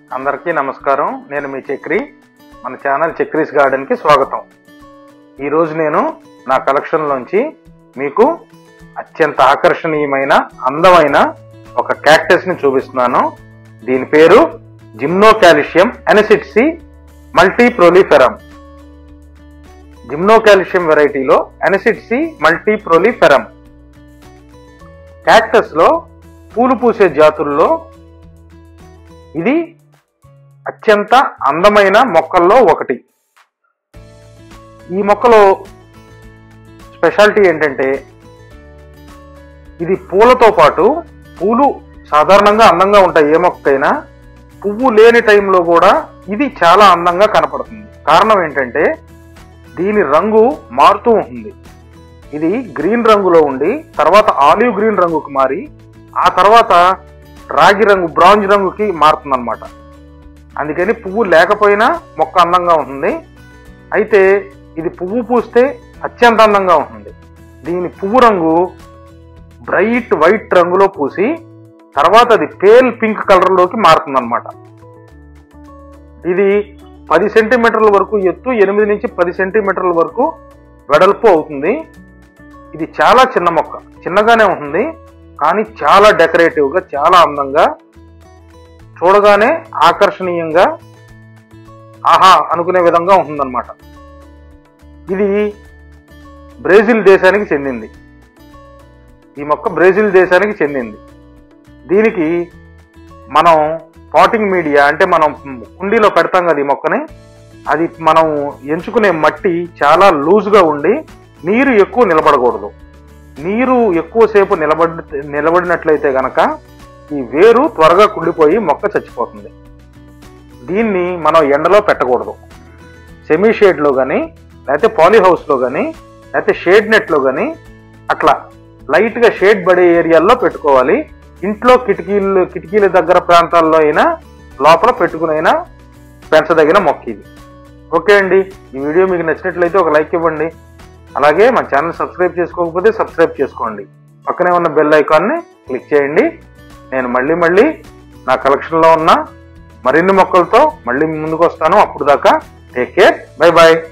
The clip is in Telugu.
అందరికీ నమస్కారం నేను మీ చక్రి మన ఛానల్ చక్రీస్ గార్డెన్కి స్వాగతం ఈరోజు నేను నా కలెక్షన్లోంచి మీకు అత్యంత ఆకర్షణీయమైన అందమైన ఒక క్యాక్టస్ని చూపిస్తున్నాను దీని పేరు gymnocalycium anisitsii multi proliferum gymnocalycium వెరైటీలో ఎనసిట్సి మల్టీ ప్రొలిఫెరమ్ క్యాక్టస్ లో పూలు పూసే జాతుల్లో ఇది అత్యంత అందమైన మొక్కల్లో ఒకటి ఈ మొక్కలో స్పెషాలిటీ ఏంటంటే ఇది పూలతో పాటు పూలు సాధారణంగా అందంగా ఉంటాయి ఏ మొక్కైనా పువ్వు లేని టైంలో కూడా ఇది చాలా అందంగా కనపడుతుంది కారణం ఏంటంటే దీని రంగు మారుతూ ఉంటుంది ఇది గ్రీన్ రంగులో ఉండి తర్వాత ఆలివ్ గ్రీన్ రంగుకి మారి ఆ తర్వాత రాగి రంగు బ్రాంజ్ రంగుకి మారుతుందన్నమాట అందుకని పువ్వు లేకపోయినా మొక్క అందంగా ఉంటుంది అయితే ఇది పువ్వు పూస్తే అత్యంత అందంగా ఉంటుంది దీని పువ్వు రంగు బ్రైట్ వైట్ రంగులో పూసి తర్వాత అది పేల్ పింక్ కలర్లోకి మారుతుందన్నమాట ఇది పది సెంటీమీటర్ల వరకు ఎత్తు ఎనిమిది నుంచి పది సెంటీమీటర్ల వరకు వెడల్పు అవుతుంది ఇది చాలా చిన్న మొక్క చిన్నగానే ఉంటుంది కానీ చాలా డెకరేటివ్గా చాలా అందంగా చూడగానే ఆకర్షణీయంగా ఆహా అనుకునే విధంగా ఉంటుందన్నమాట ఇది బ్రెజిల్ దేశానికి చెందింది ఈ మొక్క బ్రెజిల్ దేశానికి చెందింది దీనికి మనం పాటింగ్ మీడియా అంటే మనం కుండీలో పెడతాం కదా ఈ మొక్కని అది మనం ఎంచుకునే మట్టి చాలా లూజ్గా ఉండి నీరు ఎక్కువ నిలబడకూడదు నీరు ఎక్కువసేపు నిలబడి నిలబడినట్లయితే గనక ఈ వేరు త్వరగా కుళ్ళిపోయి మొక్క చచ్చిపోతుంది దీన్ని మనం ఎండలో పెట్టకూడదు సెమీ షేడ్లో కానీ లేకపోతే పాలీ హౌస్లో కానీ లేకపోతే షేడ్ నెట్లో కానీ అట్లా లైట్గా షేడ్ పడే ఏరియాల్లో పెట్టుకోవాలి ఇంట్లో కిటికీలు కిటికీల దగ్గర ప్రాంతాల్లో అయినా లోపల పెట్టుకునైనా పెంచదగిన మొక్క ఇది ఓకే అండి ఈ వీడియో మీకు నచ్చినట్లయితే ఒక లైక్ ఇవ్వండి అలాగే మా ఛానల్ సబ్స్క్రైబ్ చేసుకోకపోతే సబ్స్క్రైబ్ చేసుకోండి పక్కనే ఉన్న బెల్ ఐకాన్ని క్లిక్ చేయండి నేను మళ్ళీ మళ్ళీ నా కలెక్షన్లో ఉన్న మరిన్ని మొక్కలతో మళ్ళీ ముందుకు వస్తాను అప్పుడు దాకా టేక్ కేర్ బై బాయ్